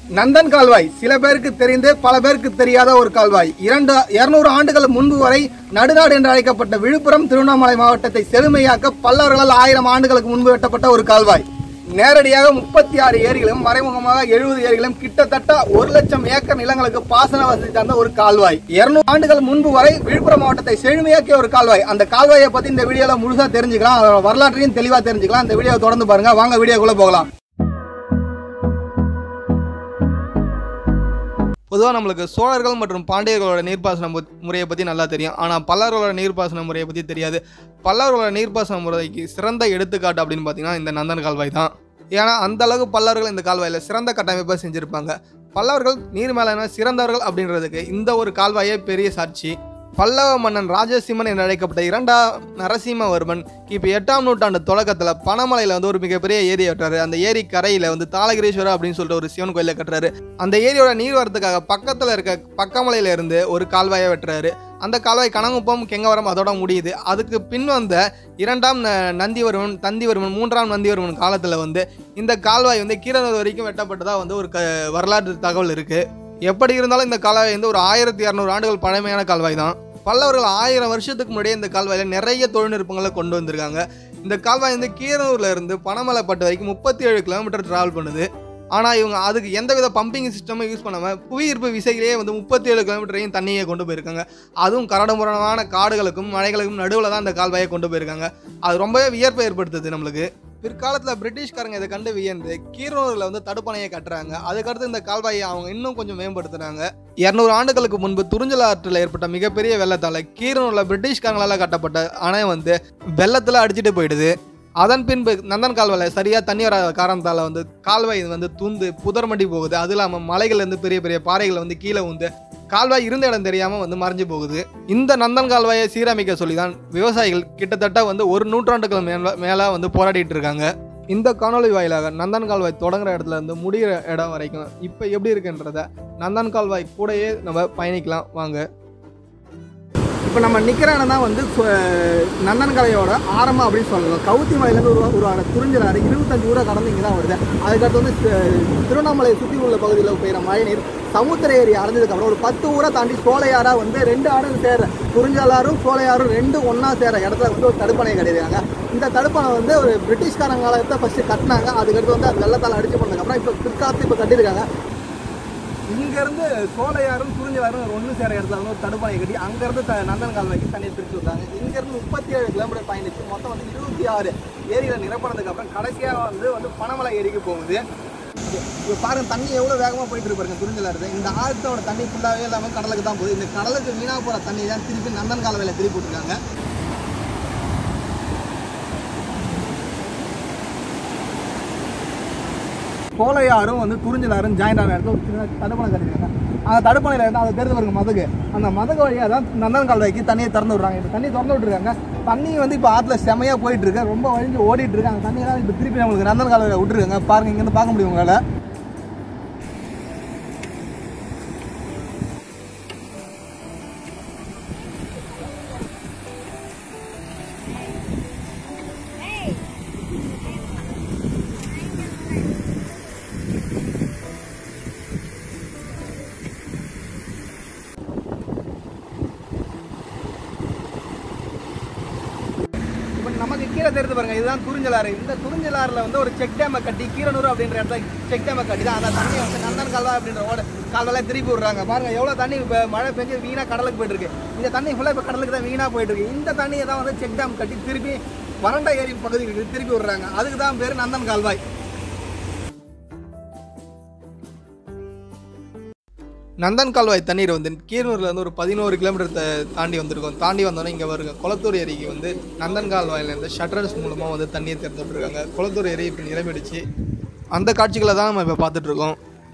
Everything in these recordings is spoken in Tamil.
நந்தன் கால்வாய் சில பேருக்கு தெரிந்து பல பேருக்கு தெரியாத ஒரு கால்வாய் இரண்டு இருநூறு ஆண்டுகள் முன்பு வரை நடுநாடு என்று அழைக்கப்பட்ட விழுப்புரம் திருவண்ணாமலை மாவட்டத்தை செழுமையாக்க பல்லவர்களால் ஆயிரம் ஆண்டுகளுக்கு முன்பு வெட்டப்பட்ட ஒரு கால்வாய் நேரடியாக முப்பத்தி ஆறு ஏரிகளும் மறைமுகமாக எழுபது ஏரிகளும் கிட்டத்தட்ட ஒரு லட்சம் ஏக்கர் நிலங்களுக்கு பாசன வசதி தந்த ஒரு கால்வாய் இருநூறு ஆண்டுகள் முன்பு வரை விழுப்புரம் மாவட்டத்தை செழுமையாக்கிய ஒரு கால்வாய் அந்த கால்வாயை பத்தி இந்த வீடியோல முழுசா தெரிஞ்சுக்கலாம் அதோட வரலாற்றையும் தெளிவா தெரிஞ்சுக்கலாம் இந்த வீடியோ தொடர்ந்து பாருங்க வாங்க வீடியோக்குள்ள போகலாம் பொதுவாக நம்மளுக்கு சோழர்கள் மற்றும் பாண்டியர்களோட நீர்ப்பாசன மு- முறையை பற்றி நல்லா தெரியும் ஆனால் பல்லவர்களோட நீர்ப்பாசன முறையை பற்றி தெரியாது பல்லவர்களோட நீர்ப்பாசன முறைக்கு சிறந்த எடுத்துக்காட்டு அப்படின்னு பார்த்தீங்கன்னா இந்த நந்தன் கால்வாய் தான் ஏன்னா அந்த அளவுக்கு பல்லவர்கள் இந்த கால்வாயில் சிறந்த கட்டமைப்பை செஞ்சுருப்பாங்க பல்லவர்கள் நீர் மேலான சிறந்தவர்கள் அப்படின்றதுக்கு இந்த ஒரு கால்வாயே பெரிய சாட்சி பல்லவ மன்னன் ராஜசிம்மன் என்று அழைக்கப்பட்ட இரண்டாம் நரசிம்மவர்மன் கிபி எட்டாம் நூற்றாண்டு தொடக்கத்தில் பனமலையில் வந்து ஒரு மிகப்பெரிய ஏரி வெட்டுறாரு அந்த ஏரி கரையில் வந்து தாளகிரீஸ்வரர் அப்படின்னு சொல்லிட்டு ஒரு சிவன் கோயிலை கட்டுறாரு அந்த ஏரியோட நீர் வரத்துக்காக பக்கத்தில் இருக்க பக்கமலையில இருந்து ஒரு கால்வாயை வெட்டுறாரு அந்த கால்வாய் கனகுப்பம் கெங்கவரம் அதோட முடியுது அதுக்கு பின் வந்த இரண்டாம் ந- நந்திவர்மன் தந்திவர்மன் மூன்றாம் நந்திவர்மன் காலத்தில் வந்து இந்த கால்வாய் வந்து கீரனூர் வரைக்கும் வெட்டப்பட்டதா வந்து ஒரு க வரலாற்று தகவல் இருக்கு எப்படி இருந்தாலும் இந்த கால்வாய் வந்து ஒரு ஆயிரத்தி இரநூறு ஆண்டுகள் பழமையான கால்வாய் தான் பல்லவர்கள் ஆயிரம் வருஷத்துக்கு முன்னாடியே இந்த கால்வாயில் நிறைய தொழில்நுட்பங்களை கொண்டு வந்திருக்காங்க இந்த கால்வாய் வந்து கீரனூர்ல இருந்து பனமலைப்பட்டு வரைக்கும் முப்பத்தி ஏழு கிலோமீட்டர் டிராவல் பண்ணுது ஆனால் இவங்க அதுக்கு எந்தவித பம்பிங் சிஸ்டமும் யூஸ் பண்ணாமல் புவியீர்ப்பு விசையிலேயே வந்து முப்பத்தி ஏழு கிலோமீட்டரையும் தண்ணியை கொண்டு போயிருக்காங்க அதுவும் கரடுமுரடான காடுகளுக்கும் மலைகளுக்கும் நடுவில் தான் இந்த கால்வாயை கொண்டு போயிருக்காங்க அது ரொம்பவே வியர்ப்பை ஏற்படுத்துது நம்மளுக்கு பிற்காலத்தில் பிரிட்டிஷ்காரங்க இதை கண்டு வியந்து கீரனூரில் வந்து தடுப்பணையை கட்டுறாங்க அதுக்கடுத்து இந்த கால்வாயை அவங்க இன்னும் கொஞ்சம் மேம்படுத்துறாங்க இரநூறு ஆண்டுகளுக்கு முன்பு துறிஞ்சல் ஆற்றில் ஏற்பட்ட மிகப்பெரிய வெள்ளத்தால் கீரனூரில் பிரிட்டிஷ்காரங்களால் கட்டப்பட்ட அணை வந்து வெள்ளத்தில் அடிச்சிட்டு போயிடுது அதன் பின்பு நந்தன் கால்வாயில் சரியாக தண்ணி வர காரணத்தால் வந்து கால்வாய் வந்து தூந்து புதர்மண்டி போகுது அது இல்லாமல் மலைகள்லேருந்து பெரிய பெரிய பாறைகள் வந்து கீழே வந்து கால்வாய் இருந்த இடம் தெரியாமல் வந்து மறைஞ்சு போகுது இந்த நந்தன் கால்வாயை சீரமைக்க சொல்லி தான் விவசாயிகள் கிட்டத்தட்ட வந்து ஒரு நூற்றாண்டுகள் மேல மேலே வந்து போராடிட்டு இருக்காங்க இந்த காணொளி வாயிலாக நந்தன் கால்வாய் தொடங்குற இடத்துல இருந்து முடிகிற இடம் வரைக்கும் இப்போ எப்படி இருக்குன்றத நந்தன் கால்வாய் கூடயே நம்ம பயணிக்கலாம் வாங்க இப்போ நம்ம நிற்கிற இடம் தான் வந்து சு- நந்தன் கலையோட ஆரம்பம் அப்படின்னு சொல்லலாம் கவுத்தி மலையிலேருந்து உருவா உருவான துறிஞ்சலாறு இருபத்தஞ்சு ஊரை கடந்து இங்கே தான் வருது அதுக்கடுத்து வந்து தி- திருவண்ணாமலை சுற்றி உள்ள பகுதியில் பெய்கிற மழைநீர் சமுத்திர ஏரி அடைஞ்சதுக்கப்புறம் ஒரு பத்து ஊரை தாண்டி சோலையாரா வந்து ரெண்டு ஆடும் சேர குறிஞ்சாலாரும் சோலையாரும் ரெண்டு ஒன்றா சேர இடத்துல வந்து ஒரு தடுப்பணை கட்டியிருக்காங்க இந்த தடுப்பணை வந்து ஒரு பிரிட்டிஷ்காரங்க காலத்தை ஃபஸ்ட்டு கட்டினாங்க அதுக்கடுத்து வந்து அது வெள்ளத்தால் அடிச்சு பண்ணதுக்கப்புறம் இப்போ பிற்காலத்து இப்போ கட்டியிருக்காங்க இங்கேருந்து சோலையாரும் குறிஞ்சலாரும் ஒன்று சேர இடத்துல வந்து ஒரு தடுப்பணை கட்டி அங்கேருந்து த நந்தன் கால்வாய்க்கு தண்ணி பிரித்து விட்டாங்க இங்கேருந்து முப்பத்தி ஏழு கிலோமீட்டர் பயணிச்சு மொத்தம் வந்து இருபத்தி ஆறு ஏரியில் நிரப்பினதுக்கு அப்புறம் கடைசியாக வந்து வந்து பனமலை ஏரிக்கு போகுது இப்போ பாருங்க தண்ணி எவ்வளோ வேகமாக போயிட்டு இருக்கு பாருங்க துறிஞ்சலாறு இந்த ஆற்றோட தண்ணி ஃபுல்லாகவே இல்லாமல் கடலுக்கு தான் போகுது இந்த கடலுக்கு வீணாக போகிற தண்ணி தான் திருப்பி நந்தன் கால்வாயில் திருப்பி விட்டுருக்காங்க கோலையாரும் வந்து துறிஞ்சலாரும் ஜாயின் ஆன இடத்துல ஒரு சின்ன தடுப்பணை கட்டிருக்காங்க அந்த தடுப்பணையில் இருந்து அதை தெரிந்து வருங்க மதகு அந்த மதகு வழியாக தான் நந்தன் கால்வாய்க்கு தண்ணியை திறந்து விட்றாங்க இப்போ தண்ணி திறந்து விட்டுருக்காங்க தண்ணி வந்து இப்போ ஆற்றுல செமையாக போயிட்டு இருக்கு ரொம்ப வழிஞ்சு ஓடிட்டு இருக்கு அந்த தண்ணி தான் இப்போ திருப்பி நம்மளுக்கு நந்தன் கால்வாயில் விட்டுருக்காங்க பாருங்க இங்கேருந்து பார்க்க முடியும் உங்களால் இப்போ நமக்கு கீழே தெரிந்து பாருங்க இதுதான் துறிஞ்சலாறு இந்த துறிஞ்சலாறுல வந்து ஒரு செக் டேமை கட்டி கீரனூர் அப்படின்ற இடத்துல செக் டேமை கட்டி தான் அந்த தண்ணியை வந்து நந்தன் கால்வாய் அப்படின்ற ஓட கால்வாய் திருப்பி விடுறாங்க பாருங்க எவ்வளோ தண்ணி இப்போ மழை பெஞ்சு வீணாக கடலுக்கு போயிட்டு இருக்கு இந்த தண்ணி ஃபுல்லாக இப்போ கடலுக்கு தான் வீணாக போயிட்டு இருக்கு இந்த தண்ணியை தான் வந்து செக் டேம் கட்டி திருப்பி வறண்ட ஏரி பகுதிகளுக்கு திருப்பி விடுறாங்க அதுக்கு தான் பேர் நந்தன் கால்வாய் நந்தன் கால்வாய் தண்ணீர் வந்து கீரனூர்ல இருந்து ஒரு பதினோரு கிலோமீட்டர் த- தாண்டி வந்திருக்கோம் தாண்டி வந்தோன்னே இங்கே வருங்க குளத்தூர் ஏரிக்கு வந்து நந்தன் கால்வாயிலேருந்து ஷட்டர்ஸ் மூலமாக வந்து தண்ணியை திறந்து விட்டுருக்காங்க குளத்தூர் ஏரி இப்போ நிரம்பிடுச்சு அந்த காட்சிகளை தான் நம்ம இப்போ பார்த்துட்டு இருக்கோம்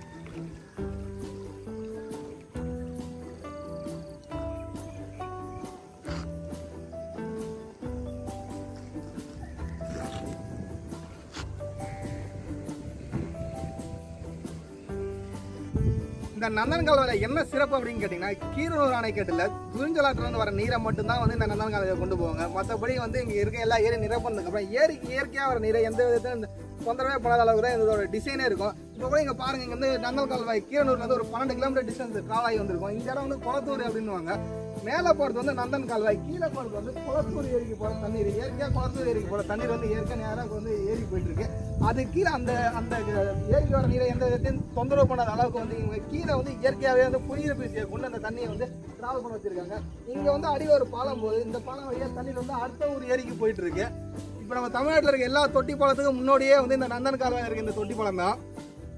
இந்த நந்தன் கால்வாயில் என்ன சிறப்பு அப்படின்னு கேட்டிங்கன்னா கீரனூர் அணைக்கட்டில் துறிஞ்சலாற்றிலிருந்து வர நீரை மட்டும்தான் வந்து இந்த நந்தன் கால்வாயை கொண்டு போவாங்க மற்றபடி வந்து இங்கே இருக்க எல்லா ஏரி நிரப்பினதுக்கப்புறம் ஏரிக்கு இயற்கையாக வர நீரை எந்த விதத்தையும் இந்த தொந்தரவே பண்ணாத அளவுக்கு தான் இதோட டிசைனே இருக்கும் இப்போ கூட இங்கே பாருங்க இங்கே வந்து நந்தல் கால்வாய் கீரனூர்ல இருந்து ஒரு பன்னெண்டு கிலோமீட்டர் டிஸ்டன்ஸ் ட்ராவல் ஆகி வந்திருக்கும் இந்த இடம் வந்து குளத்தூர் அப்படின்னுவாங்க மேலே போகிறது வந்து நந்தன் கால்வாய் கீழே போகிறது வந்து குளத்தூர் ஏரிக்கு போகிற தண்ணீர் இயற்கையாக குளத்தூர் ஏரிக்கு போகிற தண்ணீர் வந்து இயற்கை நேராக வந்து ஏரி போயிட்டு இருக்கு அது கீழே அந்த அந்த ஏரியோட நீரை எந்த விதத்தையும் தொந்தரவு பண்ணாத அளவுக்கு வந்து இவங்க கீழே வந்து இயற்கையாகவே வந்து குடியிருப்பு விசையை கொண்டு அந்த தண்ணியை வந்து டிராவல் பண்ண வச்சிருக்காங்க இங்கே வந்து அடி ஒரு பாலம் போகுது இந்த பாலம் வழியாக தண்ணீர் வந்து அடுத்த ஒரு ஏரிக்கு போயிட்டு இருக்கு இப்போ நம்ம தமிழ்நாட்டில் இருக்க எல்லா தொட்டி பாலத்துக்கும் முன்னோடியே வந்து இந்த நந்தன் கால்வாய் இருக்கு இந்த தொட்டி பாலம் தான்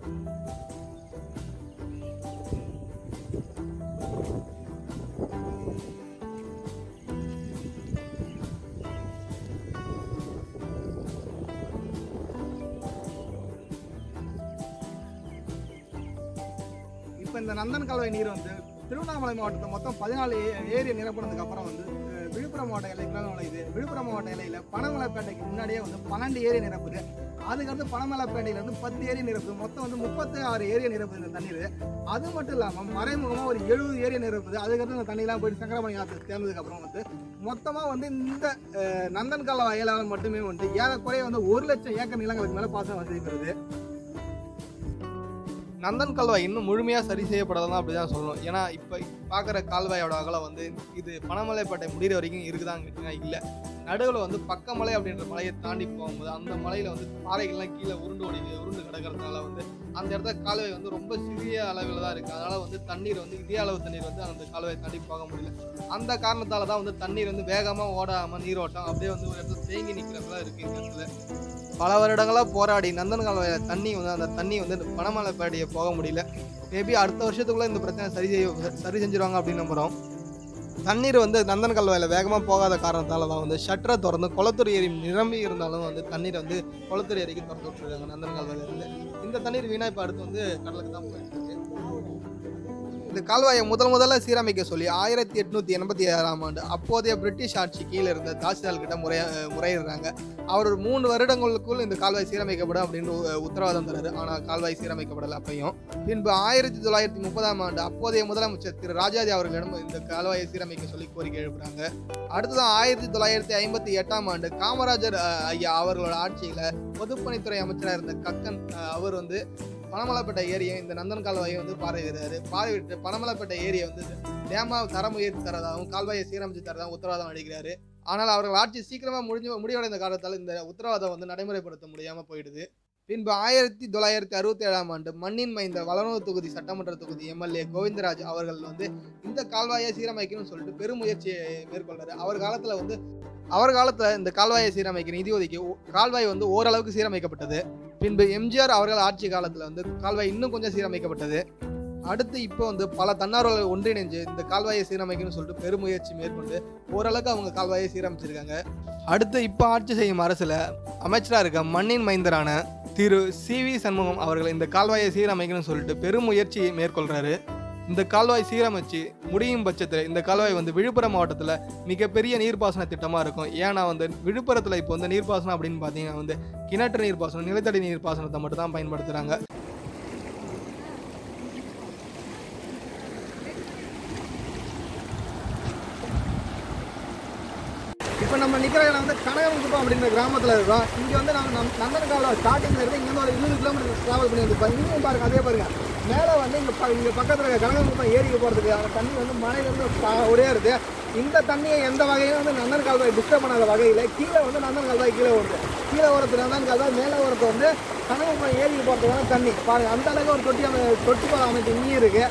இப்போ இந்த நந்தன் கால்வாய் நீர் வந்து திருவண்ணாமலை மாவட்டத்தில் மொத்தம் பதினாலு ஏரி நிரப்புனதுக்கு அப்புறம் வந்து அஹ், விழுப்புரம் மாவட்ட எல்லைக்குள்ள நுழையுது விழுப்புரம் மாவட்ட எல்லையில் பனமலைப்பேட்டைக்கு முன்னாடியே வந்து பன்னெண்டு ஏரி நிரப்புது அதுக்கடுத்து பனமலைப்பேட்டையில இருந்து பத்து ஏரி நிரப்புது மொத்தம் வந்து முப்பத்தி ஆறு ஏரி நிரப்புது இந்த தண்ணீர் அது மட்டும் இல்லாமல் மறைமுகமாக ஒரு எழுபது ஏரி நிரப்புது அதுக்கடுத்து இந்த தண்ணியெல்லாம் போயிட்டு சங்கரமணி ஆற்று சேர்ந்ததுக்கு அப்புறம் வந்து மொத்தமாக வந்து இந்த அஹ், நந்தன் கால்வாய் வயலால் மட்டுமே வந்து ஏறக்குறைய வந்து ஒரு லட்சம் ஏக்கர் நிலங்களுக்கு மேலே பாசனம் வசதி பெறுது நந்தன் கால்வாய் இன்னும் முழுமையாக சரி செய்யப்படலாம் அப்படி தான் சொல்லணும் ஏன்னா இப்போ பார்க்குற கால்வாயோட அகலம் வந்து இது பனமலைப்பேட்டை முடிகிற வரைக்கும் இருக்குதான்னு கேட்டிங்கன்னா இல்லை நடுவில் வந்து பக்கமலை அப்படின்ற மலையை தாண்டி போகும்போது அந்த மலையில் வந்து பாறைகள்லாம் கீழே உருண்டு ஓடி உருண்டு கிடக்கிறதுனால வந்து அந்த இடத்துல கால்வாய் வந்து ரொம்ப சிறிய அளவில் தான் இருக்குது அதனால் வந்து தண்ணீர் வந்து இதே அளவு தண்ணீர் வந்து அந்த கால்வாயை தாண்டி போக முடியல அந்த காரணத்தால் தான் வந்து தண்ணீர் வந்து வேகமாக ஓடாமல் நீரோட்டம் அப்படியே வந்து ஒரு இடத்துல தேங்கி நிற்கிறதுலாம் இருக்குது இந்த இடத்துல பல வருடங்களாக போராடி நந்தன் கால்வாயில் தண்ணி வந்து அந்த தண்ணி வந்து பனமலைப்பேட்டையை போக முடியல மேபி அடுத்த வருஷத்துக்குள்ளே இந்த பிரச்சனை சரி செய்ய சரி செஞ்சிருவாங்க அப்படின்னு நம்புகிறோம் தண்ணீர் வந்து நந்தன் கால்வாயில் வேகமாக போகாத காரணத்தால தான் வந்து ஷட்டரை திறந்து குளத்தூர் ஏரி நிரம்பி இருந்தாலும் வந்து தண்ணீர் வந்து குளத்தூர் ஏரிக்கு திறந்து விட்டுருக்காங்க நந்தன் கால்வாயில இருந்து இந்த தண்ணீர் வீணா இப்போ அடுத்து வந்து கடலுக்கு தான் போயிட்டு இருக்கு இந்த கால்வாயை முதல் முதல்ல சீரமைக்க சொல்லி ஆயிரத்தி எட்நூத்தி எண்பத்தி ஏழாம் ஆண்டு அப்போதைய பிரிட்டிஷ் ஆட்சி கீழே இருந்த தாசில்தார் கிட்ட முறைய முறையிடுறாங்க அவர் ஒரு மூணு வருடங்களுக்குள் இந்த கால்வாய் சீரமைக்கப்படும் அப்படின்னு உ- உத்தரவாதம் தராரு ஆனால் கால்வாய் சீரமைக்கப்படலை அப்பையும் பின்பு ஆயிரத்தி தொள்ளாயிரத்தி முப்பதாம் ஆண்டு அப்போதைய முதலமைச்சர் திரு ராஜாஜி அவர்களிடம் இந்த கால்வாயை சீரமைக்க சொல்லி கோரிக்கை எழுப்புறாங்க அடுத்ததான் ஆயிரத்தி தொள்ளாயிரத்தி ஐம்பத்தி எட்டாம் ஆண்டு காமராஜர் அஹ், ஐயா அவர்களோட ஆட்சியில பொதுப்பணித்துறை அமைச்சராக இருந்த கக்கன் அஹ், அவர் வந்து பனமலைப்பேட்டை ஏரியை இந்த நந்தன் கால்வாயை வந்து பார்வையிடுறாரு பார்வையிட்டு பனமலைப்பேட்டை ஏரியை வந்து டேமா தரம் உயர்த்தி தரதாகவும் கால்வாயை சீரமைச்சு தரதாகவும் உத்தரவாதம் அளிக்கிறாரு ஆனால் அவர்கள் ஆட்சி சீக்கிரமா முடிஞ்சு முடிவடைந்த காரணத்தால் இந்த உத்தரவாதம் வந்து நடைமுறைப்படுத்த முடியாம போயிடுது பின்பு ஆயிரத்தி தொள்ளாயிரத்தி அறுபத்தி ஏழாம் ஆண்டு மண்ணின் மைந்த வளனூர் தொகுதி சட்டமன்ற தொகுதி எம்எல்ஏ கோவிந்தராஜ் அவர்கள் வந்து இந்த கால்வாயை சீரமைக்கணும்னு சொல்லிட்டு பெருமுயற்சியை மேற்கொள்றாரு அவர் காலத்துல வந்து அவர் காலத்துல இந்த கால்வாயை சீரமைக்க நிதி ஒதுக்கி ஓ- கால்வாய் வந்து ஓரளவுக்கு சீரமைக்கப்பட்டது பின்பு எம்ஜிஆர் அவர்கள் ஆட்சி காலத்துல வந்து கால்வாய் இன்னும் கொஞ்சம் சீரமைக்கப்பட்டது அடுத்து இப்போ வந்து பல தன்னார்வலர்கள் ஒன்றிணைஞ்சு இந்த கால்வாயை சீரமைக்கணும்னு சொல்லிட்டு பெருமுயற்சி மேற்கொண்டு ஓரளவுக்கு அவங்க கால்வாயை சீரமைச்சிருக்காங்க அடுத்து இப்போ ஆட்சி செய்யும் அரசுல அமைச்சராக இருக்க மண்ணின் மைந்தரான திரு சி வி சண்முகம் அவர்கள் இந்த கால்வாயை சீரமைக்கணும்னு சொல்லிட்டு பெருமுயற்சி மேற்கொள்றாரு இந்த கால்வாய் சீரமைச்சு முடியும் பட்சத்தில் இந்த கால்வாய் வந்து விழுப்புரம் மாவட்டத்தில் மிகப்பெரிய நீர்ப்பாசன திட்டமாக இருக்கும் ஏன்னா வந்து விழுப்புரத்தில் இப்போ வந்து நீர்ப்பாசனம் அப்படின்னு பார்த்தீங்கன்னா வந்து கிணற்று நீர்ப்பாசனம் நிலத்தடி நீர்ப்பாசனத்தை மட்டும் தான் பயன்படுத்துகிறாங்க இப்போ நம்ம நிற்கிற இடம் வந்து கனகமுக்குப்பம் அப்படின்ற கிராமத்தில் இருக்கோம் இங்கே வந்து நம்ம நம் நந்தன் காலம் ஸ்டார்டிங்கில் இருந்து இங்கே வந்து ஒரு இருபது கிலோமீட்டர் ட்ராவல் பண்ணி வந்துருப்போம் இங்கேயும் பாருங்க அதே பாருங்க மேலே வந்து இங்கே ப இங்கே பக்கத்தில் இருக்க கனகமுக்குப்பம் ஏரிக்கு போகிறதுக்கு அந்த தண்ணி வந்து மழையிலேருந்து ப- ஒரே இருக்குது இந்த தண்ணியை எந்த வகையிலும் வந்து நந்தன் கால்வாய் டிஸ்டர்ப் பண்ணாத வகையில் கீழே வந்து நந்தன் கால்வாய் கீழே வருது கீழே ஓரத்து நந்தன் கால்வாய் மேலே ஓரத்து வந்து கனகமுக்குப்பம் ஏரிக்கு போகிறதுக்கான தண்ணி பாருங்க அந்த அளவுக்கு ஒரு தொட்டி அமை தொட்டி பாலம் அமைச்சு இங்கேயும் இருக்குது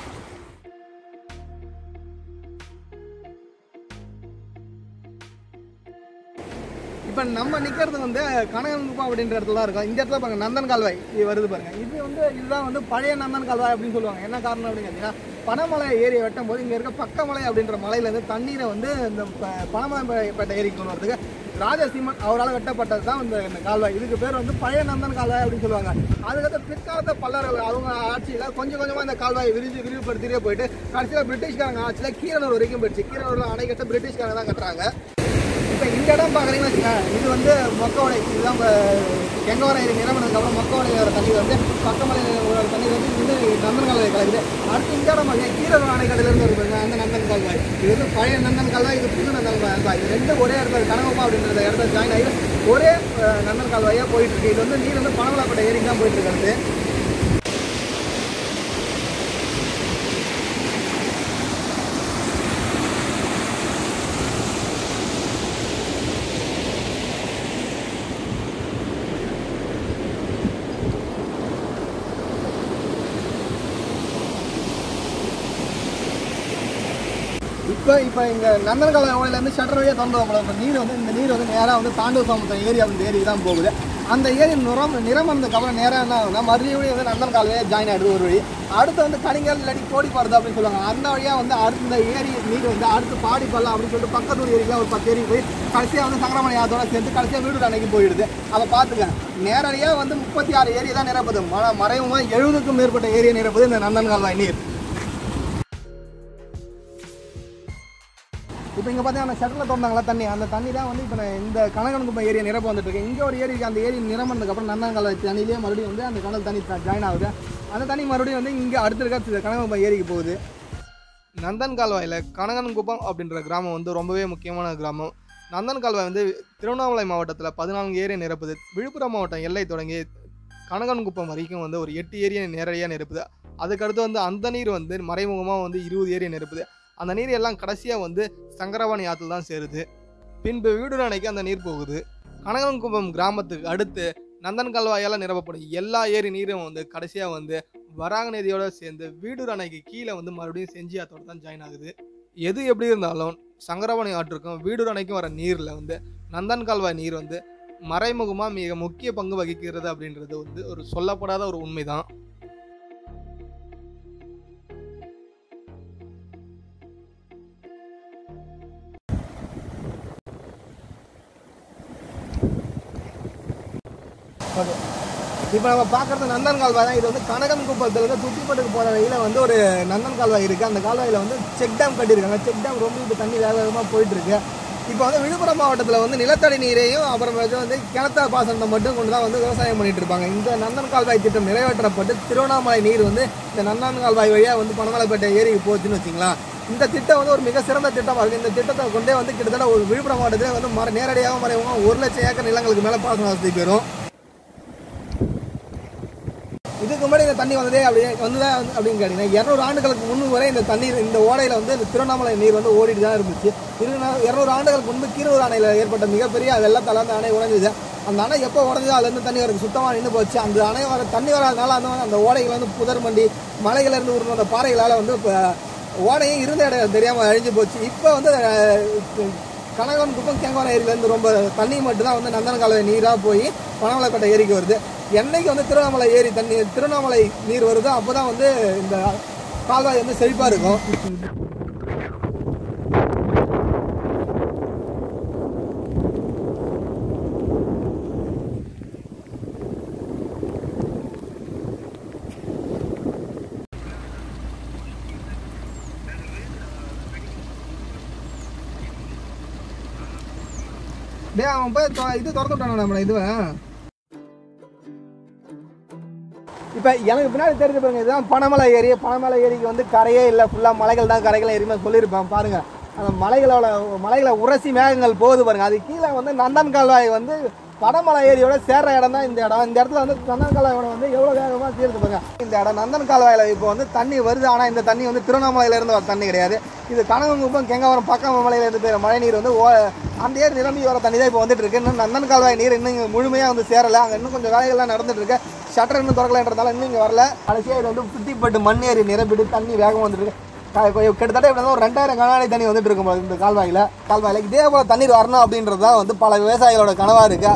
இப்போ நம்ம நிற்கிறது வந்து கனகங்குப்பம் அப்படின்ற இடத்துல தான் இருக்கோம் இந்த இடத்துல பாருங்க நந்தன் கால்வாய் இது வருது பாருங்க இது வந்து இதுதான் வந்து பழைய நந்தன் கால்வாய் அப்படின்னு சொல்லுவாங்க என்ன காரணம் அப்படின்னு கேட்டிங்கன்னா பனமலை ஏரியை வெட்டும் போது இங்கே இருக்க பக்கமலை அப்படின்ற மலையிலேருந்து தண்ணீரை வந்து இந்த ப- பனமலைப்பேட்டை ஏரிக்கு கொண்டு வரதுக்கு ராஜசீமன் அவரால் வெட்டப்பட்டது தான் இந்த இந்த கால்வாய் இதுக்கு பேர் வந்து பழைய நந்தன் கால்வாய் அப்படின்னு சொல்லுவாங்க அதுக்கப்புறம் பிற்காலத்த பல்லர்கள் அவங்க ஆட்சியில் கொஞ்சம் கொஞ்சமாக இந்த கால்வாயை விரிஞ்சு விரிவுபடுத்திட்டே போயிட்டு கடைசியில் பிரிட்டிஷ்காரங்க ஆட்சியில் கீரனூர் வரைக்கும் போயிடுச்சு கீரனூரில் அணை கட்ட பிரிட்டிஷ்காரங்க தான் கட்டுறாங்க இப்போ இந்த இடம் பார்க்குறீங்கன்னு வச்சுக்கோங்க இது வந்து மொக்கவடை இதுதான் இப்போ கெங்கவரம் ஏரி நிரம்பினதுக்கு அப்புறம் மொக்கவடை வர தண்ணி வந்து பக்கமலை வர தண்ணி வந்து இந்த நந்தன் கால்வாய் கலக்குது அடுத்து இந்த இடம் பாருங்க கீரனூர் அணைக்கடையிலேருந்து வருவாங்க அந்த நந்தன் கால்வாய் இது வந்து பழைய நந்தன் கால்வாய் இது புது நந்தன் கால்வாய் இது ரெண்டு ஒரே இடத்துல கனகப்பா அப்படின்ற இடத்துல ஜாயின் ஆகி ஒரே அஹ், நந்தன் கால்வாயாக போயிட்டு இருக்கு இது வந்து நீர் வந்து பனவலாப்பட்ட ஏரிக்கு தான் போயிட்டு இருக்கிறது இப்போ இப்போ இங்கே நந்தன்கால ஓடையிலேருந்து ஷட்டர் வழியாக திறந்து வைப்போம் இப்போ நீர் வந்து இந்த நீர் வந்து நேராக வந்து தாண்டவ சமுத்திரம் ஏரி அப்படின்ற ஏரிக்கு தான் போகுது அந்த ஏரி நிறம் நிறம் வந்ததுக்கப்புறம் நேராக என்ன ஆகுதுன்னா மறுபடியும் வந்து நந்தன் கால்வாயே ஜாயின் ஆகிடுது ஒரு வழி அடுத்து வந்து கனிங்கல் இல்லாட்டி கோடி போகிறது அப்படின்னு சொல்லுவாங்க அந்த வழியாக வந்து அடுத்த இந்த ஏரி நீர் வந்து அடுத்து பாடி பள்ளம் அப்படின்னு சொல்லிட்டு பக்கத்து ஊர் ஏரிக்கெலாம் ஒரு பத்து ஏரி போய் கடைசியாக வந்து சங்கரமணி ஆத்தோட சேர்ந்து கடைசியாக வீடு அன்னைக்கு போயிடுது அதை பார்த்துக்க நேரடியாக வந்து முப்பத்தி ஆறு ஏரி தான் நிரப்புது ம மறைமுகமாக எழுபதுக்கும் மேற்பட்ட ஏரியை நிரப்புது இந்த நந்தன் கால்வாய் நீர் இப்போ இங்கே பார்த்தீங்கன்னா அந்த ஷட்டரில் திறந்தாங்களா தண்ணி அந்த தண்ணி தான் வந்து இப்போ நான் இந்த கனகனுக்குப்பம் ஏரியா நிரப்ப வந்துட்டு இருக்கு இங்கே ஒரு ஏரி இருக்கு அந்த ஏரி நிரம்பினதுக்கப்புறம் நந்தங்கால தண்ணியிலேயே மறுபடியும் வந்து அந்த கனல் தண்ணி ஜாயின் ஆகுது அந்த தண்ணி மறுபடியும் வந்து இங்கே அடுத்து இருக்க கனகனுக்குப்பம் ஏரிக்கு போகுது நந்தன் கால்வாயில் கனகன்குப்பம் அப்படின்ற கிராமம் வந்து ரொம்பவே முக்கியமான கிராமம் நந்தன் கால்வாய் வந்து திருவண்ணாமலை மாவட்டத்தில் பதினான்கு ஏரியை நிரப்புது விழுப்புரம் மாவட்டம் எல்லை தொடங்கி கனகன்குப்பம் வரைக்கும் வந்து ஒரு எட்டு ஏரியை நேரடியாக நிரப்புது அதுக்கடுத்து வந்து அந்த நீர் வந்து மறைமுகமாக வந்து இருபது ஏரியை நிரப்புது அந்த நீர் எல்லாம் கடைசியாக வந்து சங்கரவாணி ஆற்றுல தான் சேருது பின்பு வீடு அணைக்கு அந்த நீர் போகுது கனகன்குப்பம் கிராமத்துக்கு அடுத்து நந்தன் கால்வாயால் நிரப்பப்படும் எல்லா ஏரி நீரும் வந்து கடைசியாக வந்து வராக நதியோட சேர்ந்து வீடூர் அணைக்கு கீழே வந்து மறுபடியும் செஞ்சி ஆத்தோட தான் ஜாயின் ஆகுது எது எப்படி இருந்தாலும் சங்கரவாணி ஆற்றுக்கும் வீடூர் அணைக்கும் வர நீரில் வந்து நந்தன் கால்வாய் நீர் வந்து மறைமுகமாக மிக முக்கிய பங்கு வகிக்கிறது அப்படின்றது வந்து ஒரு சொல்லப்படாத ஒரு உண்மைதான் ஓகே இப்போ நம்ம பார்க்குறது நந்தன் கால்வாய் தான் இது வந்து கனகன் குப்பத்துலேருந்து துத்திப்பட்டுக்கு போகிற வழியில் வந்து ஒரு நந்தன் கால்வாய் இருக்குது அந்த கால்வாயில் வந்து செக் டேம் கட்டியிருக்காங்க செக் டேம் ரொம்ப இப்போ தண்ணி வேக வேகமாக போயிட்டுருக்கு இப்போ வந்து விழுப்புரம் மாவட்டத்தில் வந்து நிலத்தடி நீரையும் அப்புறமேட்டு வந்து கிணத்த பாசனத்தை மட்டும் கொண்டு தான் வந்து விவசாயம் பண்ணிட்டு இருப்பாங்க இந்த நந்தன் கால்வாய் திட்டம் நிறைவேற்றப்பட்டு திருவண்ணாமலை நீர் வந்து இந்த நந்தன் கால்வாய் வழியாக வந்து பனமலைப்பேட்டை ஏரிக்கு போச்சுன்னு வச்சுங்களேன் இந்த திட்டம் வந்து ஒரு மிக சிறந்த திட்டமாக இருக்குது இந்த திட்டத்தை கொண்டே வந்து கிட்டத்தட்ட ஒரு விழுப்புரம் மாவட்டத்தில் வந்து மர நேரடியாக மறைமுகம் ஒரு லட்சம் ஏக்கர் நிலங்களுக்கு மேலே பாசன வசதி பெறும் இதுக்கு முன்னாடி இந்த தண்ணி வந்ததே அப்படி வந்துதா வந்து அப்படின்னு கேட்டிங்கன்னா இரநூறு ஆண்டுகளுக்கு முன்பு வரை இந்த தண்ணீர் இந்த ஓடையில் வந்து இந்த திருவண்ணாமலை நீர் வந்து ஓடிட்டு தான் இருந்துச்சு இரு- இரநூறு ஆண்டுகளுக்கு முன்பு கீரூர் அணையில் ஏற்பட்ட மிகப்பெரிய வெள்ளத்தால் அந்த அணை உடைஞ்சுது அந்த அணை எப்போ உடஞ்சதோ அதுலேருந்து தண்ணி வரது சுத்தமாக நின்று போச்சு அந்த அணை வர தண்ணி வராதனால அந்த அந்த ஓடைகள் வந்து புதர் மண்டி மலைகளிலிருந்து உருணும் அந்த பாறைகளால் வந்து இப்போ ஓடையும் இருந்த இடம் தெரியாமல் அழிஞ்சு போச்சு இப்போ வந்து அஹ், கனகவன் குப்பம் கேங்கவரம் ஏரியிலேருந்து ரொம்ப தண்ணி மட்டும்தான் வந்து நந்தன கால்வாய் நீராக போய் பனமலைப்பேட்டை ஏரிக்கு வருது என்னைக்கு வந்து திருவண்ணாமலை ஏரி தண்ணி திருவண்ணாமலை நீர் வருதோ அப்போ தான் வந்து இந்த கால்வாய் வந்து செழிப்பாக இருக்கும் டேய் அவன் போய் தொ- இது திறந்து விட்டானு நம்மளை இதுவை இப்போ எனக்கு பின்னாடி தெரிஞ்சு பாருங்க இதுதான் பனமலை ஏரி பனமலை ஏரிக்கு வந்து கரையே இல்லை ஃபுல்லாக மலைகள் தான் கரைகள் ஏரியுமே சொல்லியிருப்பேன் பாருங்க அந்த மலைகளோட மலைகளை உரசி மேகங்கள் போகுது பாருங்க அது கீழே வந்து நந்தன் கால்வாய் வந்து பனமலை ஏரியோட சேர்ற இடம் தான் இந்த இடம் இந்த இடத்துல வந்து நந்தன் கால்வாயோட வந்து எவ்வளோ வேகமாக தீர்த்து பாருங்க இந்த இடம் நந்தன் கால்வாயில் இப்போ வந்து தண்ணி வருது ஆனால் இந்த தண்ணி வந்து திருவண்ணாமலையிலேருந்து வர தண்ணி கிடையாது இது கனகங்குப்பம் கெங்கவரம் பக்கம் மலையிலேருந்து பெய்யுற மழை நீர் வந்து ஓ- அந்த ஏரி நிரம்பி வர தண்ணி தான் இப்போ வந்துட்டு இருக்கு இன்னும் நந்தன் கால்வாய் நீர் இன்னும் இங்கே முழுமையாக வந்து சேரலை அங்கே இன்னும் கொஞ்சம் வேலைகள்லாம் நடந்துட்டு இருக்கு ஷட்டர் இன்னும் திறக்கலன்றதால இன்னும் இங்கே வரல கடைசியாக இது வந்து சுத்திப்பட்டு மண் ஏரி நிரம்பிட்டு தண்ணி வேகம் வந்துட்டு இருக்கு க- கொ- கிட்டத்தட்ட இப்படி ஒரு ரெண்டாயிரம் கனாடி தண்ணி வந்துட்டு இருக்கும் போல இந்த கால்வாயில் கால்வாயில் இதே போல தண்ணீர் வரணும் அப்படின்றது தான் வந்து பல விவசாயிகளோட கனவாக இருக்கு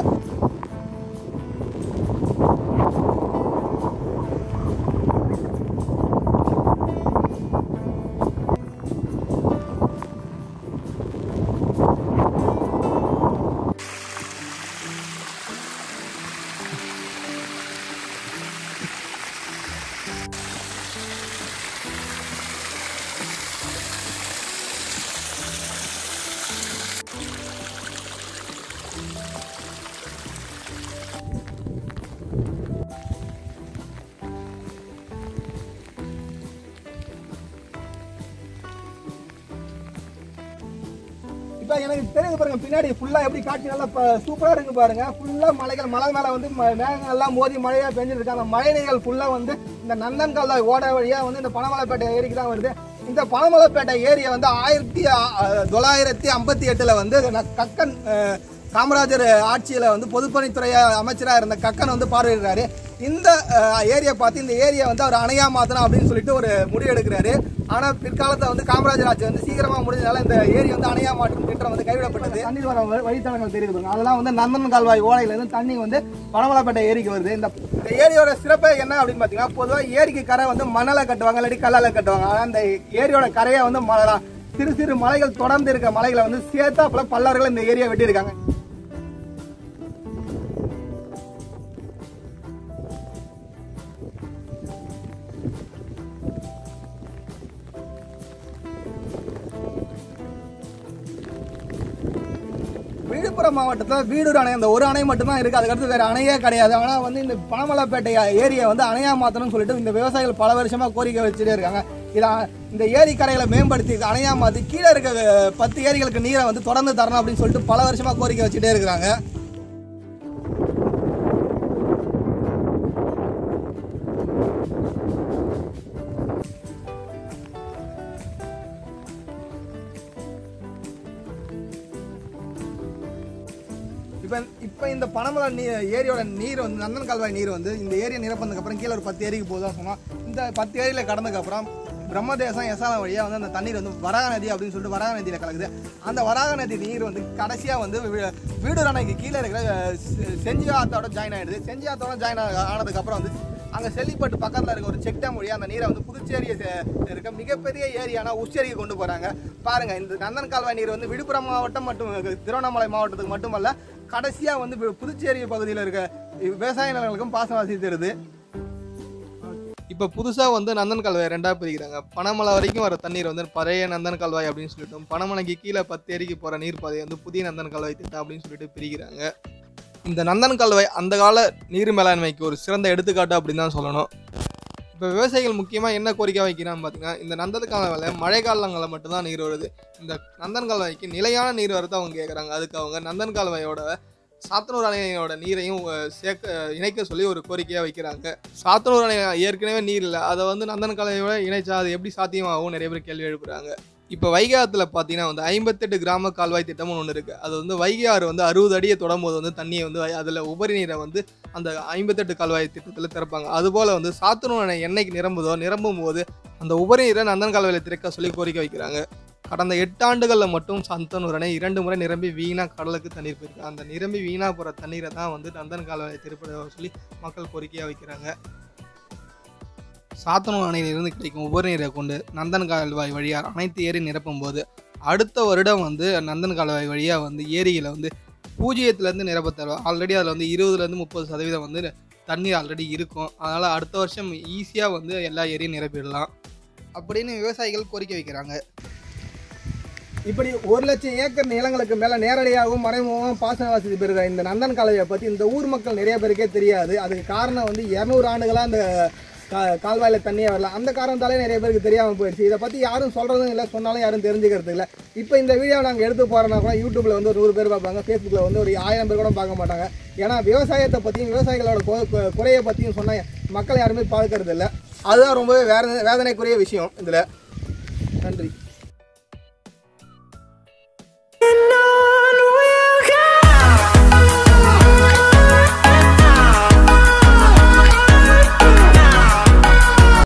இப்போ எனக்கு தெரியுது பாருங்க பின்னாடி ஃபுல்லாக எப்படி காட்சி நல்லா சூப்பராக இருக்கு பாருங்க ஃபுல்லாக மலைகள் மலை மேலே வந்து ம- மேகங்கள் எல்லாம் மோதி மழையாக பெஞ்சிட்டு இருக்கு அந்த மழை நீர்கள் ஃபுல்லாக வந்து இந்த நந்தன் கால்வாய் ஓட வழியாக வந்து இந்த பனமலைப்பேட்டை ஏரிக்கு தான் வருது இந்த பனமலைப்பேட்டை ஏரியை வந்து ஆயிரத்தி அ- தொள்ளாயிரத்தி ஐம்பத்தி எட்டில் வந்து ந- கக்கன் அஹ், காமராஜர் ஆட்சியில் வந்து பொதுப்பணித்துறை அமைச்சராக இருந்த கக்கன் வந்து பார்வையிடுறாரு இந்த ஏரியா பார்த்து இந்த ஏரியா வந்து அவர் அணையா மாத்தணும் அப்படின்னு சொல்லிட்டு ஒரு முடிவு எடுக்கிறாரு ஆனா பிற்காலத்துல வந்து காமராஜர் ஆட்சி வந்து சீக்கிரமா முடிஞ்சதால இந்த ஏரி வந்து அணையா மாற்றும் திட்டம் வந்து கைவிடப்பட்டது தண்ணீர் வர வழி- வழித்தடங்கள் தெரியுது பாருங்க. அதெல்லாம் வந்து நந்தன் கால்வாய் ஓடையில இருந்து தண்ணி வந்து பனமலைப்பேட்டை ஏரிக்கு வருது இந்த இந்த ஏரியோட சிறப்பு என்ன அப்படின்னு பாத்தீங்கன்னா பொதுவா ஏரிக்கு கரை வந்து மணலை கட்டுவாங்க இல்லாட்டி கல்லால கட்டுவாங்க ஆனா இந்த ஏரியோட கரையை வந்து மலை சிறு சிறு மலைகள் தொடர்ந்து இருக்க மலைகளை வந்து சேர்த்தாப்புல பல்லர்கள் இந்த ஏரியா வெட்டியிருக்காங்க விழுப்புரம் மாவட்டத்தில் வீடூர் அணை அந்த ஒரு அணை மட்டும்தான் இருக்குது அதுக்கடுத்து வேறு அணையே கிடையாது ஆனால் வந்து இந்த பனமலைப்பேட்டை ஏரியை வந்து அணையா மாற்றணும்னு சொல்லிட்டு இந்த விவசாயிகள் பல வருஷமாக கோரிக்கை வச்சுட்டே இருக்காங்க இதை இந்த ஏரி கரைகளை மேம்படுத்தி இதை அணையா மாற்றி கீழே இருக்க அஹ், பத்து ஏரிகளுக்கு நீரை வந்து தொடர்ந்து தரணும் அப்படின்னு சொல்லிட்டு பல வருஷமாக கோரிக்கை வச்சுட்டே இருக்கிறாங்க இப்போ இப்போ இந்த பனமலை நீ ஏரியோட நீர் வந்து நந்தன் கால்வாய் நீர் வந்து இந்த ஏரியை நிரப்பினதுக்கு அப்புறம் கீழே ஒரு பத்து ஏரிக்கு போகுதா சொன்னோம் இந்த பத்து ஏரியில் கடந்ததுக்கப்புறம் பிரம்மதேசம் எசாலம் வழியாக வந்து அந்த தண்ணீர் வந்து வராக நதி அப்படின்னு சொல்லிட்டு வராக நதியில் கலக்குது அந்த வராக நதி நீர் வந்து கடைசியாக வந்து வி- வீடூர் அணைக்கு கீழே இருக்கிற அஹ், செ- செஞ்சி ஆத்தோட ஜாயின் ஆயிடுது செஞ்சி ஆத்தோட ஜாயின் ஆனதுக்கப்புறம் வந்து அங்கே செல்லிப்பட்டு பக்கத்தில் இருக்க ஒரு செக் டேம் வழியாக அந்த நீரை வந்து புதுச்சேரியை சே- இருக்க மிகப்பெரிய ஏரியான உச்சேரிக்கு கொண்டு போகிறாங்க பாருங்க இந்த நந்தன் கால்வாய் நீர் வந்து விழுப்புரம் மாவட்டம் மற்றும் திருவண்ணாமலை மாவட்டத்துக்கு மட்டுமல்ல கடைசியாக வந்து வி- புதுச்சேரி பகுதியில் இருக்க விவசாய நிலங்களுக்கும் பாசன வசதி தருது இப்போ புதுசாக வந்து நந்தன் கால்வாய் ரெண்டாக பிரிக்கிறாங்க பனமலை வரைக்கும் வர தண்ணீர் வந்து பழைய நந்தன் கால்வாய் அப்படின்னு சொல்லிட்டு பனமலைக்கு கீழே பத்து ஏரிக்கு போகிற நீர் பாதை வந்து புதிய நந்தன் கால்வாய் திட்டம் அப்படின்னு சொல்லிட்டு பிரிக்கிறாங்க இந்த நந்தன் கால்வாய் அந்த கால நீர் மேலாண்மைக்கு ஒரு சிறந்த எடுத்துக்காட்டு அப்படின்னு தான் சொல்லணும் இப்போ விவசாயிகள் முக்கியமாக என்ன கோரிக்கை வைக்கிறான்னு பார்த்தீங்கன்னா இந்த நந்தன் கால்வாயில் மழை காலங்களில் மட்டும்தான் நீர் வருது இந்த நந்தன் கால்வாய்க்கு நிலையான நீர் வரதை அவங்க கேட்குறாங்க அதுக்கு அவங்க நந்தன் கால்வாயோட சாத்தனூர் அணையோட நீரையும் அஹ், சேர்க்க இணைக்க சொல்லி ஒரு கோரிக்கையாக வைக்கிறாங்க சாத்தனூர் அணை ஏற்கனவே நீர் இல்லை அதை வந்து நந்தன் கால்வாயோட இணைச்சா அது எப்படி சாத்தியமாகும் நிறைய பேர் கேள்வி எழுப்புறாங்க இப்போ வைகை ஆற்றுல பார்த்தீங்கன்னா வந்து ஐம்பத்தெட்டு கிராம கால்வாய் திட்டம்னு ஒன்று இருக்குது அது வந்து வைகை ஆறு வந்து அறுபது அடியை தொடும்போது வந்து தண்ணியை வந்து அதில் உபரி நீரை வந்து அந்த ஐம்பத்தெட்டு கால்வாய் திட்டத்தில் திறப்பாங்க அதுபோல் வந்து சாத்தனூர் அணை என்னைக்கு நிரம்புதோ நிரம்பும் போது அந்த உபரி நீரை நந்தன் கால்வாயில் திறக்க சொல்லி கோரிக்கை வைக்கிறாங்க கடந்த எட்டு ஆண்டுகளில் மட்டும் சாத்தனூர் அணை இரண்டு முறை நிரம்பி வீணாக கடலுக்கு தண்ணீர் போயிருக்கு அந்த நிரம்பி வீணாக போகிற தண்ணீரை தான் வந்து நந்தன் கால்வாயை திருப்பட சொல்லி மக்கள் கோரிக்கையாக வைக்கிறாங்க சாத்தனூர் அணையிலிருந்து கிடைக்கும் உபரி நீரை கொண்டு நந்தன் கால்வாய் வழியாக அனைத்து ஏரி நிரப்பும் போது அடுத்த வருடம் வந்து நந்தன் கால்வாய் வழியாக வந்து ஏரியில் வந்து பூஜ்ஜியத்துலேருந்து நிரப்ப தருவோம் ஆல்ரெடி அதில் வந்து இருபதுலேருந்து முப்பது சதவீதம் வந்து தண்ணீர் ஆல்ரெடி இருக்கும் அதனால் அடுத்த வருஷம் ஈஸியாக வந்து எல்லா ஏரியும் நிரப்பிடலாம் அப்படின்னு விவசாயிகள் கோரிக்கை வைக்கிறாங்க இப்படி ஒரு லட்சம் ஏக்கர் நிலங்களுக்கு மேல நேரடியாகவும் மறைமுகமாகவும் பாசன வசதி பெறுகிற இந்த நந்தன் கால்வாயை பத்தி இந்த ஊர் மக்கள் நிறைய பேருக்கே தெரியாது அதுக்கு காரணம் வந்து இருநூறு ஆண்டுகளா அந்த கா- கால்வாயில தண்ணியே வரல அந்த காரணத்தாலே நிறைய பேருக்கு தெரியாம போயிடுச்சு இதை பத்தி யாரும் சொல்றதும் இல்லை சொன்னாலும் யாரும் தெரிஞ்சுக்கிறது இல்லை இப்போ இந்த வீடியோவை நாங்கள் எடுத்து போறோம்னா கூட யூடியூப்ல வந்து ஒரு நூறு பேர் பார்ப்பாங்க ஃபேஸ்புக்கில் வந்து ஒரு ஆயிரம் பேர் கூட பார்க்க மாட்டாங்க ஏன்னா விவசாயத்தை பத்தியும் விவசாயிகளோட கு- கு- குறையை பத்தியும் சொன்னா மக்கள் யாருமே பார்க்கறது இல்லை அதுதான் ரொம்பவே வேற வேதனைக்குரிய விஷயம் இதுல நன்றி